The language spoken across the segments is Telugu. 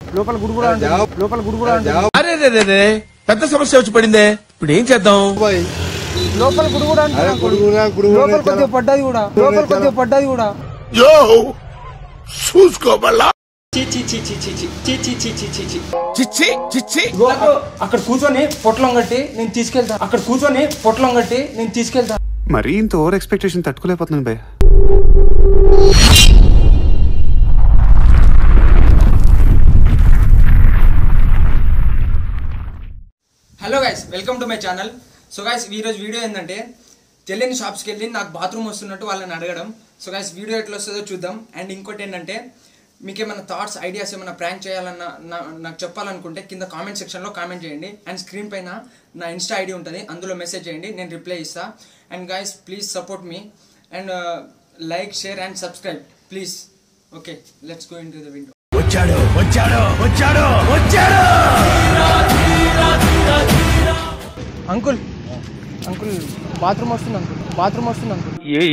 లోపల గుడి కూడా ఉంటుంది. లోపల గుడి కూడా ఉంటుంది. అరే రే రే రే పెద్ద సమస్య వచ్చి పడిందే ఇప్పుడు ఏం చేద్దాం भाई లోపల గుడి కూడా ఉంటుంది अरे అంకుల్. गुड़गुड़ा गुड़गुड़ा లోపల కొద్దిగా పడ్డది కూడా లోపల కొద్దిగా పడ్డది కూడా యో చూసుకోబల్లా చిచ్చి చిచ్చి ఇగో అక్కడ- అక్కడ కూర్చొని పొట్లం కట్టి నేను తీసుకెళ్తా అక్కడ కూర్చొని పొట్లం కట్టి నేను తీసుకెళ్తా మరీ ఇంత ఓవర్ ఎక్స్పెక్టేషన్ తట్టుకోలేకపోతున్నాను భయ్య hello guys welcome to my channel so guys ఈరోజు వీడియో ఏంటంటే తెలియని షాప్స్కి వెళ్ళి నాకు బాత్రూమ్ వస్తున్నట్టు వాళ్ళని అడగడం సో గైస్ వీడియో ఎట్లా వస్తుందో చూద్దాం అండ్ ఇంకోటి ఏంటంటే మీకు ఏమైనా థాట్స్ ఐడియాస్ ఏమైనా ప్రాంక్ చేయాలన్న నా- నాకు చెప్పాలనుకుంటే కింద కామెంట్ సెక్షన్లో కామెంట్ చేయండి అండ్ స్క్రీన్ పైన నా ఇన్స్టా ఐడి ఉంటుంది అందులో మెసేజ్ చేయండి నేను రిప్లై ఇస్తా అండ్ గైస్ ప్లీజ్ సపోర్ట్ మీ and like share and subscribe please okay let's go in to the window వచ్చాడు వచ్చాడు వచ్చాడు వచ్చాడు అంకుల్ అంకుల్ బాత్రూమ్ వస్తుంది అంకుల్ బాత్రూమ్ వస్తుంది అంకుల్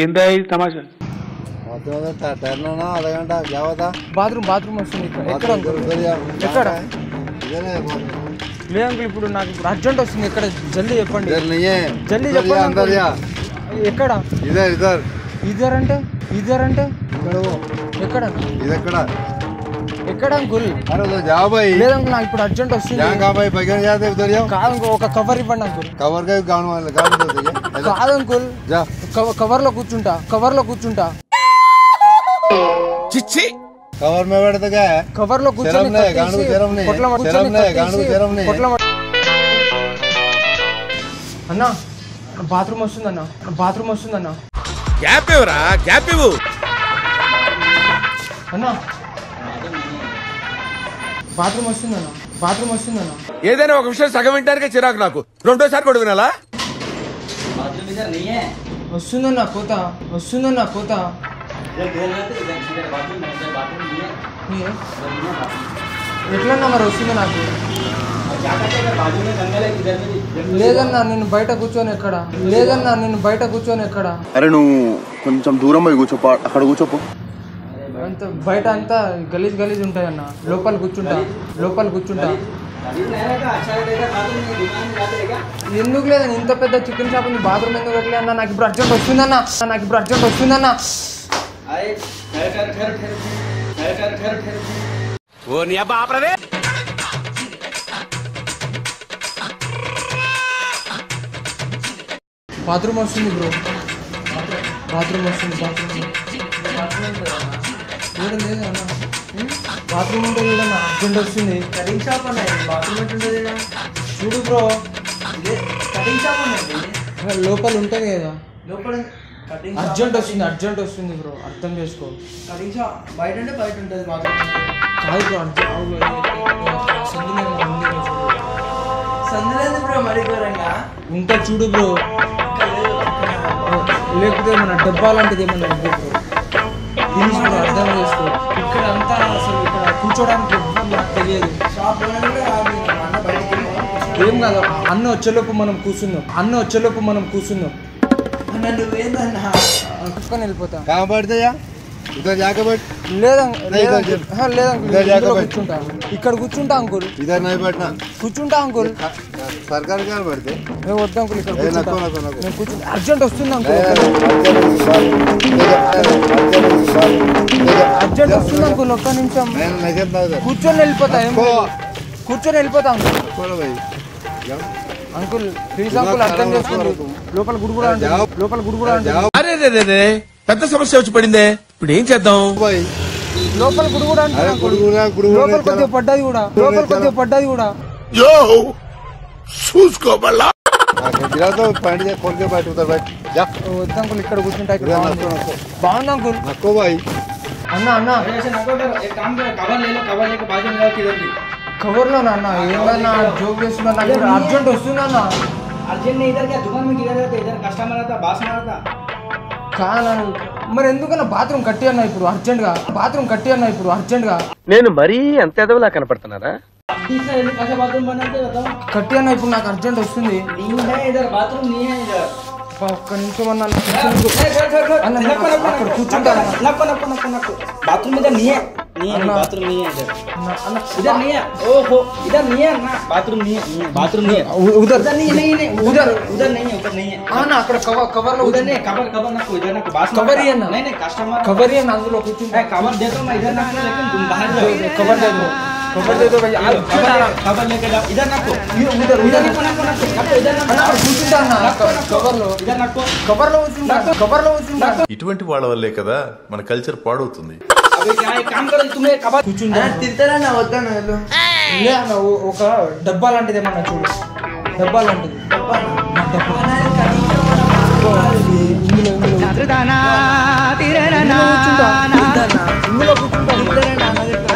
मतलब ठहरना ना आधा घंटा क्या होता బాత్రూమ్ బాత్రూమ్ వస్తుంది ఇక్కడ ఎక్కడ అంకుల్ ఎక్కడ इधर है లేదు అంకుల్ ఇప్పుడు నాకు ఇప్పుడు అర్జెంట్ వస్తుంది ఎక్కడ జల్దీ చెప్పండి इधर नहीं है జల్దీ इधर చెప్పండి जा, अंदर అంకుల్. जा ఎక్కడ इधर इधर ఇద్దరు అంటే ఇద్దరు అంటే इधर वो ఎక్కడ इधर कड़ा ఎక్కడ అంకుల్ अरे उधर जाओ भाई లేదు అంకుల్ నాకు ఇప్పుడు అర్జెంట్ వస్తుంది जहाँ कहाँ भाई बगैर जाते उधर जाओ కాదు అంకుల్ ఒక కవర్ ఇవ్వండి అంకుల్ कवर का गाउन वाला गाउन दे दीजिए ऐसा, కాదు అంకుల్ जा కవర్ లో కూర్చుంటా కవర్ లో కూర్చుంటా చిచ్చి कवर में बैठे तो क्या है కవర్ లో కూర్చొని శరం లే, గానుగు కట్టేసి, శరం లే. పొట్లం కూర్చొని శరం లే, కట్టేసి, గానుగు శరం లే. పొట్లం అన్నా బాత్రూమ్ వస్తుందన్న బాత్రూమ్ వస్తుందన్న గ్యాప్ ఇవ్వరా గ్యాప్ ఇవ్వు అన్నా బాత్రూమ్ వస్తుందన్న బాత్రూమ్ వస్తుందన్న ఏదైనా ఒక విషయం సగం వింటానికే చిరాకు నాకు రెండోసారి కూడా వినాలా వస్తుందన్న పోతా వస్తుందన్న పోతా ఏ? ఎట్లన్నా మరి వస్తుంది నాకు లేదన్నా నేను బయట కూర్చొని ఎక్కడ లేదన్నా నేను బయట కూర్చొని ఎక్కడ అరే నువ్వు కొంచెం దూరం పోయి కూర్చోపో అక్కడ కూర్చోపో అంత బయట అంతా గలీజ్ గలీజ్ ఉంటాయన్న లోపల కూర్చుంటా లోపల కూర్చుంటా ఎందుకు లేదని ఇంత పెద్ద చికెన్ షాప్ ఉంది బాత్రూమ్ ఎందుకు పెట్టలే అన్న నాకు ఇప్పుడు అర్జెంట్ వస్తుందన్న నాకు ఇప్పుడు అర్జెంట్ వస్తుందన్న ఓ నీ అబ్బా ఆపరదే బాత్రూమ్ వస్తుంది బ్రో బాత్రూమ్ వస్తుంది బాత్రూమ్ చూడ లేదు అన్న ఉం? బాత్రూమ్ ఉంటుంది చూడన్న అర్జెంట్ వస్తుంది కటింగ్ షాప్ అన్నది బాత్రూమ్ ఉంటుంది చూడు బ్రో ఇదే కటింగ్ షాప్ అన్నది లోపల ఉంటుంది కదా లోపల కటింగ్ అర్జెంట్ వస్తుంది అర్జెంట్ వస్తుంది బ్రో అర్థం చేసుకో కటింగ్ షాప్ బయట అంటే బయట ఉంటుంది బాత్రూమ్ కాదు బ్రో అర్జెంట్ అవును, సందులో ఏమో ఉంది బ్రో చూడు. సందులేదు బ్రో మరి ఘోరంగా ఇంకా చూడు బ్రో ఇక్కడ లేదు పక్కన. లేకపోతే మన డబ్బా లాంటిది ఏమన్నా ఉంది బ్రో ప్లీజ్ బ్రో అర్థం చేసుకో ఇక్కడ అంతా అసలు ఇక్కడ కూర్చోడానికి ఎవ్వరు నాకు తెలియదు షాప్ ఓనర్ కూడా కాదు ఇంకా మా అన్న బయటికి వెళ్ళి ఏం కాదు అన్న వచ్చేలోపు మనం కూర్చుందాం అన్న వచ్చేలోపు మనం కూర్చుందాం అన్న నువ్వేందన్నా కుక్కని వెళ్ళిపోతా कहाँ बैठते जा उधर जाके बैठ లేదంక్ లేదు లేదంక్ అంకుల్. ఆహా, లేదంకుల్ ఇద్దరు ఇందులో జాగ్రత్త. కూర్చుంటా ఇక్కడ కూర్చుంటా అంకుల్ इधर नहीं बैठना కూర్చుంటా అంకుల్ सरकार क्या बैठते నేను వద్దు అంకుల్ ఇక్కడ ఏ, నక్కో, కూర్చుంటా నక్కో, నక్కో. నేను కూర్చుంటా అర్జెంట్ వస్తుంది అంకుల్ అర్జెంట్ వస్తుంది అంకుల్ ఒక్క నిమిషం నేను నగదు ఉధర్ కూర్చొని వెళ్ళిపోతా ఏం నక్కో. లేదు. కూర్చొని వెళ్ళిపోతా అంకుల్ खोलो भाई అంకుల్ ప్లీజ్ అంకుల్ అర్థం చేసుకోండి లోపల గుడి కూడా ఉంటుంది. జావ్. లోపల గుడి కూడా ఉంటుంది. जाओ అరే రే రే రే పెద్ద సమస్య వచ్చి పడిందే ఇప్పుడు ఏం చేద్దాం भाई లోపల గుడి కూడా ఉంటుంది అరే అంకుల్. గుడుగురా, గుడుగురా, లోపల చాలా. కొద్దిగా పడ్డది కూడా లోపల కొద్దిగా పడ్డది కూడా యో చూసుకోబల్లా गिरा तो पैंट जा खोल के बैठ उधर बैठ जा వద్దు అంకుల్ ఇక్కడ కూర్చుంటా ఇక్కడ ఇదే బాగుంది. నక్కో, నక్కో. బాగుంది అంకుల్ नको भाई అన్న అన్న ऐसे नको करो एक काम करो कवर ले लो कवर लेके बाजू में रखो किधर भी కవర్ లో నాన్న ఏందన్నా జోక్ చేస్తున్నా నాకు ఇప్పుడు అర్జెంట్ వస్తుందన్న अर्जेंट नहीं इधर क्या दुकान में किधर रहता इधर कस्टमर आता बास मारता కానా మరి ఎందుకన్నా బాత్రూమ్ కట్టి అన్న ఇప్పుడు అర్జెంట్ గా బాత్రూమ్ కట్టి అన్న ఇప్పుడు అర్జెంట్ గా నేను మరీ అంత ఎదవలా కనపడుతున్నారా तीसरा कैसे बाथरूम बनाते बताओ కట్టి అన్న ఇప్పుడు నాకు అర్జెంట్ వస్తుంది नहीं है इधर बाथरूम नहीं है इधर ఒక్క నిమిషం అన్న అన్న కూర్చోనివ్వు. అన్న, నక్కు, నక్కు, అక్కడ నక్కు. కూర్చుంటా అన్న. నక్కు, నక్కు, నక్కు, నక్కు. बाथरूम इधर नहीं है नहीं है अन्ना। बाथरूम नहीं है इधर అన్న, అన్న, इधर नहीं है ओहो इधर नहीं है ना बाथरूम नहीं है नहीं है बाथरूम नहीं है ఉ- ఉదర్ उधर नहीं है नहीं नहीं उधर उधर नहीं है उधर नहीं है అన్న అక్కడ కవర్ కవర్ లో उधर नहीं कवर कवर ना को इधर ना को बात कवर ही है ना? नहीं नहीं कस्टमर కవర్ అన్న అందులో కూర్చుంటా मैं कवर दे दो मैं इधर ना को लेकिन तुम बाहर जाओ కవర్ దే దో కవర్ దే దో భయ్యా कवर ले- कवर लेके जाओ इधर ना को उधर इधर ना को ना को ना को ना को इधर ना అన్న అక్కడ కూర్చుంటా అన్న కవర్ లో इधर ना को కవర్ లో కూర్చుంటా కవర్ లో కూర్చుంటా ఇటువంటి వాళ్ళ వల్లే కదా మన కల్చర్ పాడవుతుంది अबे क्या एक काम करो तुम्हें कवर కూర్చుంటా తిడతారన్నా వద్దాను వెళ్ళు లే అన్న ఓ- ఒక డబ్బా లాంటిది ఏమన్నా చూడు డబ్బా లాంటిది డబ్బా. ఇందులో ఇందులో ఇందులో కూర్చుంటా ఇందులో కూర్చుంటా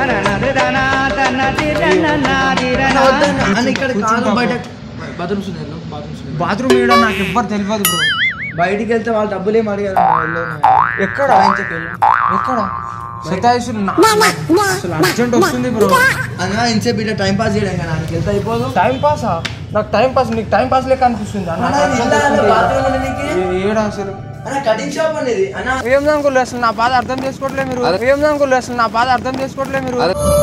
అని ఇక్కడ కాదు బయట బాత్రూమ్స్ బాత్రూమ్ వేయడం నాకు ఎవ్వరు తెలియదు బ్రో బయటికి వెళ్తే వాళ్ళు డబ్బులు ఏం అడిగారు ఎక్కడ ఎక్కడ సతాయిసులు నా- అసలు అర్జెంట్ వస్తుంది బ్రో అన్న ఇంతసేపు ఇట్లా టైం పాస్ చేయడం కదా నాకు వెళ్తే అయిపోదు టైం పాసా నాకు టైం పాస్ నీకు టైం పాస్ లెక్క అనిపిస్తుంది అన్న అన్న, ఇది ఇల్లా అన్న, బాత్రూమ్ ఉంది నీకు? ఏ- ఏడా అసలు అన్న కటింగ్ షాప్ అనేది అన్న ఏం అనుకోలేదు అసలు నా బాధ అర్థం చేసుకోవట్లే మీరు ఏం అనుకోలేదు అసలు నా బాధ అర్థం చేసుకోవట్లే మీరు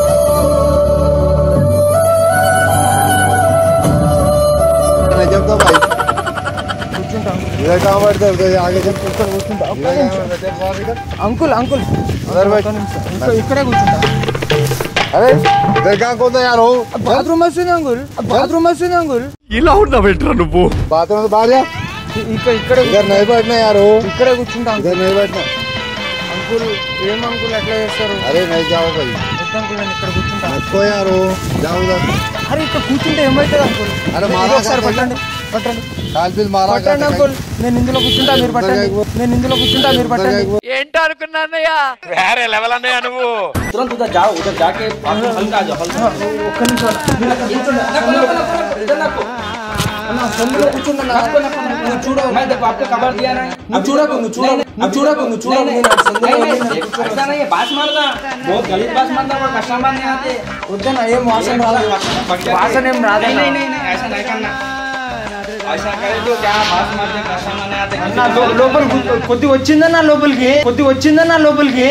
मैं जब तो भाई కూర్చుంటా इधर कहाँ बैठते हो इधर आगे जब इधर कहाँ बैठते हो बाहर इधर అంకుల్ అంకుల్ अदर भाई ఒక్క నిమిషం. ఇక్కడ- ఇక్కడే కూర్చుంటా अरे इधर कहाँ कौन यार हो బాత్రూమ్ వస్తుంది అంకుల్ బాత్రూమ్ వస్తుంది అంకుల్ ఇలా ఉన్నావేంట్రా నువ్వు बाथरूम से बाहर जा ఇక్కడ ఇక్కడే इधर नहीं बैठना यार हो ఇక్కడే కూర్చుంటా అంకుల్ इधर नहीं बैठना అంకుల్ ఏం అంకుల్ ఎట్లా చేస్తారు अरे नहीं जाओ भाई వద్దు అంకుల్ నేను ఇక్కడ కూర్చుంటా रखो यार हो जाओ उधर అరే ఇక్కడ కూర్చుంటే ఏమవుతుంది అంకుల్ అరే ఇది మారా ఒకసారి కాదు. పట్టండి పట్టండి काल बिल मारा పట్టండి అంకుల్ నేను ఇందులో కూర్చుంటా మీరు పట్టండి నేను ఇందులో కూర్చుంటా మీరు పట్టండి వేరే లెవెల్ అన్నయ్య నువ్వు तुरंत उधर जाओ उधर जाके बाथरूम हल्का आ जाओ हल्का ఒక్క నిమిషం మీరు అక్కడ కూర్చోండి. नक्को, नक्को, नक्को, नक्को, इधर नक्को। అన్న, సందులో కూర్చుంటా नक्को, नक्को, नक्को। నువ్వు చూడవు मैं देखो आपको कवर दिया ना నువ్వు చూడకు నువ్వు చూడకు నువ్వు చూడకు నువ్వు చూడకు నేను ఆ సందులో नहीं, ఉండి नहीं, నేను కూర్చోను. ऐसा नहीं है बात मारना बहुत गलत बात मारना पर कस्टमर नहीं आते వద్దన్న ఏం వాసన రాదు వాసన ఏం రాదు नहीं नहीं नहीं नहीं ऐसा नहीं करना ऐसा करे तो क्या बात मारते कस्टमर नहीं आते అన్న లో- లోపల గు- కొద్ది వచ్చిందన్న లోపలికి కొద్ది వచ్చిందన్న లోపలికి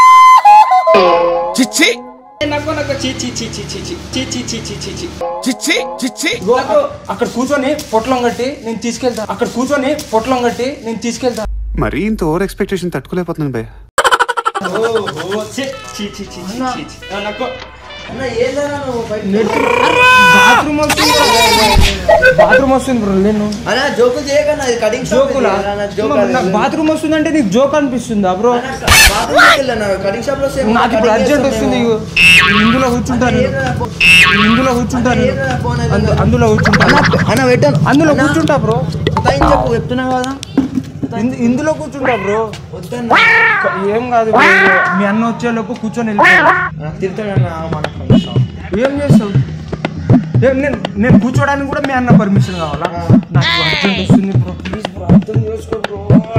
చిచ్చి नको नको ची ची ची ची ची ची ची ची ची ची ची ची చిచ్చి చిచ్చి ఇగో అక్కడ- అక్కడ కూర్చొని పొట్లం కట్టి నేను తీసుకెళ్తా అక్కడ కూర్చొని పొట్లం కట్టి నేను తీసుకెళ్తా మరీ ఇంత ఓవర్ ఎక్స్పెక్టేషన్ తట్టుకోలేకపోతున్నాను భయ్య ओहो ची ची ची ची ची ची ची नको అన్న ఏందన్నా నువ్వు బయట బాత్రూమ్ వస్తుంది బాత్రూమ్ వస్తుంది బ్రో నేను అన్న జోకులు చేయకన్నా ఇది కటింగ్ షాప్ జోకులా జోక్ నాకు బాత్రూమ్ వస్తుంది అంటే నీకు జోక్ అనిపిస్తుందా బ్రో బాత్రూమ్ వెళ్ళాను కటింగ్ షాప్ లో సేమ్ నాకు ఇప్పుడు అర్జెంట్ వస్తుంది ఇగో. ఇందులో కూర్చుంటాను ఇందులో కూర్చుంటాను అందు- అందులో కూర్చుంటాను అన్న పెట్టాను అందులో కూర్చుంటా బ్రో చెప్పు చెప్తున్నా కదా ఇందు- ఇందులో కూర్చుంటా బ్రో వద్దన్న ఏం కాదు bro. మీ అన్న వచ్చేలోపు కూర్చొని వెళ్ళిపోతా నాకు తిడతాడన్న మనకు ఏం చేస్తావు ఏం నేను నేను కూర్చోడానికి కూడా మీ అన్న పర్మిషన్ కావాలా నాకు అర్జెంట్ వస్తుంది బ్రో ప్లీజ్ బ్రో అర్థం చేసుకో బ్రో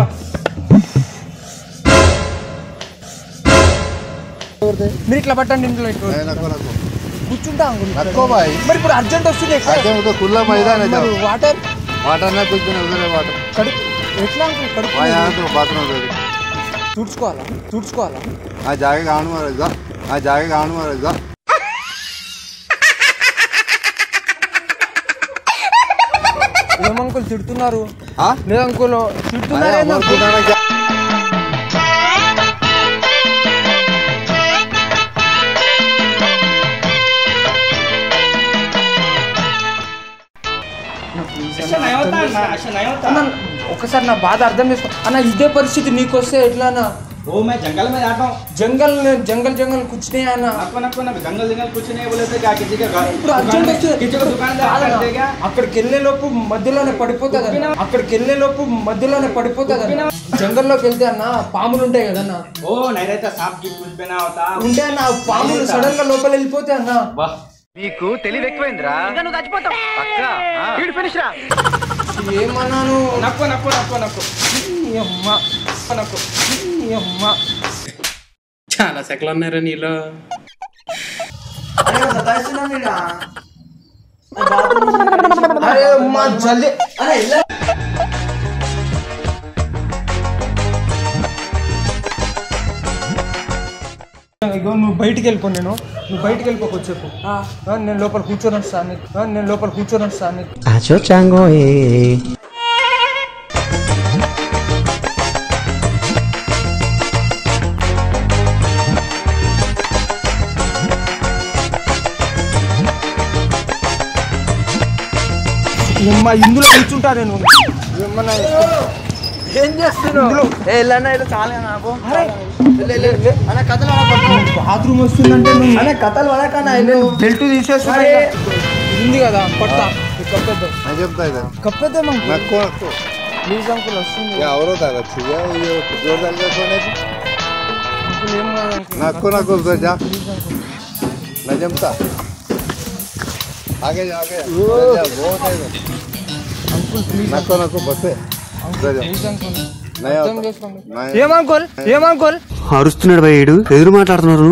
మీరు ఇట్లా పట్టండి ఇంట్లో ఇట్లా नहीं नको नको కూర్చుంటా అంకుల్ ఇక్కడ. नको भाई మరి ఇప్పుడు అర్జెంట్ వస్తుంది ऐसे में तो खुला मैदान है जाओ వాటర్ वाटर ना कुछ भी नहीं उधर है वाटर కడుపు ఎట్లా అంకుల్ కడుపు वहाँ यहाँ तो बाथरूम उधर है। తుడుచుకోవాలా తుడుచుకోవాలా हाँ जाके गाँव मारे जा हाँ जाके गाँव मारे जा ఏం అంకుల్ తిడుతున్నారు हाँ లేదు అంకుల్ अरे తిడుతున్నారు ఏంది हमारे అంకుల్? खुदा क्या ऐसा नहीं होता ना ऐसा नहीं होता అన్న ఒకసారి నా బాధ అర్థం చేసుకో అన్న ఇదే పరిస్థితి నీకొస్తే ఎట్లా అన్న वो मैं जंगल में जाता हूँ జంగల్ జంగల్ జంగల్ కూర్చునే అన్న नको नको ना जंगल जंगल कुछ नहीं बोले थे क्या किसी के घर ఇప్పుడు అర్జెంట్ వచ్చి किसी को दुकान जा కాదన్న, कर देगा అక్కడికి వెళ్ళే లోపు మధ్యలోనే పడిపోతుంది అన్న. అక్కడికి వెళ్ళే లోపు మధ్యలోనే పడిపోతుంది అన్న. జంగల్లోకి వెళ్తే అన్న పాములు ఉంటాయి కదన్న ओ नहीं रहता सांप की कुछ भी ना होता ఉంటే అన్న ఆ పాములు సడన్ గా లోపల వెళ్ళిపోతే అన్న वाह ఏమన్నాను नको नको नको नको ఈ అమ్మ नको ఈ అమ్మ చాలా సెకలు ఉన్నారా నీలో అరే సతాయిస్తున్నాను నేను బాత్రూమ్ అరే అమ్మ జల్దీ అరే ఇలా ఇగో నువ్వు బయటికి వెళ్ళిపో నేను నువ్వు బయటికి వెళ్ళిపోకు చెప్పు ఆ, నేను లోపల కూర్చొని వస్తాను నీకు. ఆ, నేను లోపల కూర్చొని వస్తాను నీకు. ఏమ్మా ఇందులో కూర్చుంటా నేను ఏమన్నా ఏం చేస్తున్నావు ఏ వెళ్ళన్నా ఇలా చాలా నాకు అన్న కథలు బాత్రూమ్ వస్తుందంటే నువ్వు అన్న కథలు పడకన్నా బెల్ట్ తీసేస్తా ఉంది కదా పట్ట కప్పేద్దాం నేను చెప్తా ఇది కప్పేద్దాం అంకుల్ నక్కు నక్కు ప్లీజ్ అంకుల్ వస్తుంది ఇక ఎవరో తాగొచ్చు ఇక ఇది జోరు తగ్గకపోయినది అంకుల్ ఏం కాదు అంకుల్ నక్కు నక్కు जा मैं जमता आगे जा आगे जा बहुत है इधर అంకుల్ ప్లీజ్ नको नको बस है जा जा ప్లీజ్ అంకుల్ नहीं అర్థం आता చేసుకోండి नहीं ఏం అంకుల్ ఏం అంకుల్ అరుస్తున్నాడు భయ్యుడు ఎదురు మాట్లాడుతున్నారు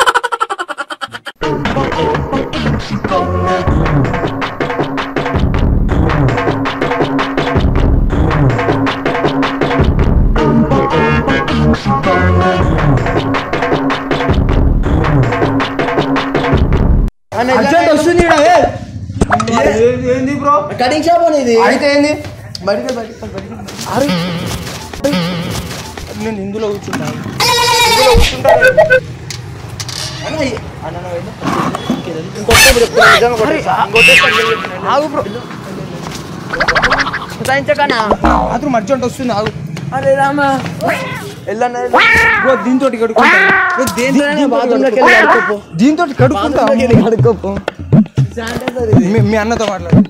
అర్జెంట్ వస్తుంది ఈడ, ఏ. ఏంది బ్రో కటింగ్ షాప్ అని ఇది అయితే ఏంది బయటికి బయటికి బయటికి అరే నేను ఇందులో కూర్చుంటాను అన్న, ఈ- అన్న, నువ్వు వెళ్ళు. ఇంకొకటి చెప్తున్నా, నిజంగా కొట్టేస్తా. ఇంకోటి చెప్తున్నా. ఆగు బ్రో సతాయించకనా బాత్రూమ్ అర్జెంట్ వస్తుంది ఆగు అరే రామా వెళ్ళన్నా బ్రో దీంతో కడుక్కుంటా బ్రో, దేని- దీంతోటి బాత్రూంలోకి వెళ్ళి కడుక్కోపో. దీంతో కడుక్కుంటా బాత్రూంలోకి వెళ్ళి కడుక్కోపో శానిటైజర్ ఇది. మీ- మీ అన్నతో మాట్లాడు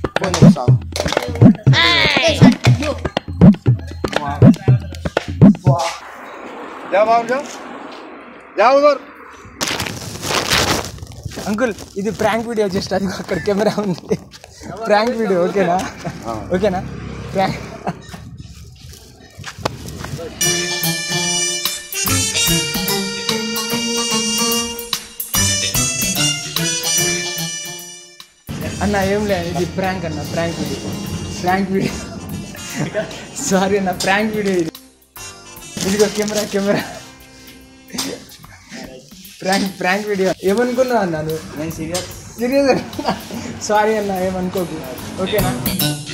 जा बाबू जा जा उधर అంకుల్ ఇది ప్రాంక్ వీడియో జస్ట్ అది అక్కడ కెమెరా ఉంది ప్రాంక్ వీడియో ఓకేనా ఓకేనా ప్రాంక్ అన్న ఏం లేదు ఇది ప్రాంక్ అన్న prank video prank video sorry అన్న ప్రాంక్ వీడియో ఇది ఇదిగో camera camera prank prank video ఏమనుకున్నావు అన్న నువ్వు నేను సీరియస్ సీరియస్ సారీ అన్న ఏమనుకోకు ఓకేనా